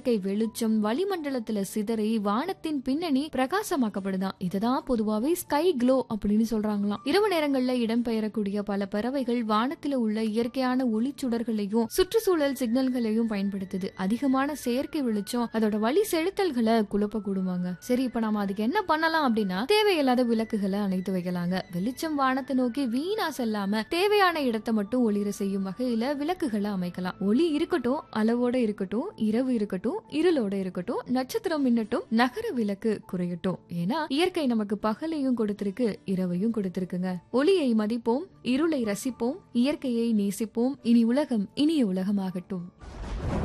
இயற்கை வெளிச்சம் வளிமண்டலத்துல சிதறி வானத்தின் பின்னணி பிரகாசமாக்கப்படுதான் இதுதான் பொதுவாவே ஸ்கை க்ளோ அப்படின்னு சொல்றாங்களாம் இரவு நேரங்கள்ல இடம்பெயரக்கூடிய பல பறவைகள் வானத்துல உள்ள இயற்கையான ஒளிச்சுடர்களையும் சுற்றுச்சூழல் சிக்னல்களையும் பயன்படுத்துது அதிகமான செயற்கை வெளிச்சம் அதோட வழி செலுத்தல்களை குழப்ப கூடுமாங்க சரி இப்ப நாம அதுக்கு என்ன பண்ணலாம் அப்படின்னா தேவையில்லாத விளக்குகளை அணைத்து வைக்கலாங்க வெளிச்சம் வானத்தை நோக்கி வீணா செல்லாம தேவையான இடத்தை மட்டும் ஒளிர செய்யும் வகையில விளக்குகளை அமைக்கலாம் ஒளி இருக்கட்டும் அளவோட இருக்கட்டும் இரவு இருக்கட்டும் இருளோட இருக்கட்டும் நட்சத்திரம் மின்னட்டும் நகர விளக்கு குறையட்டும் ஏன்னா இயற்கை நமக்கு பகலையும் கொடுத்திருக்கு இரவையும் கொடுத்திருக்குங்க ஒளியை மதிப்போம் இருளை ரசிப்போம் இயற்கையை நேசிப்போம் இனி உலகம் இனிய உலகமாகட்டும்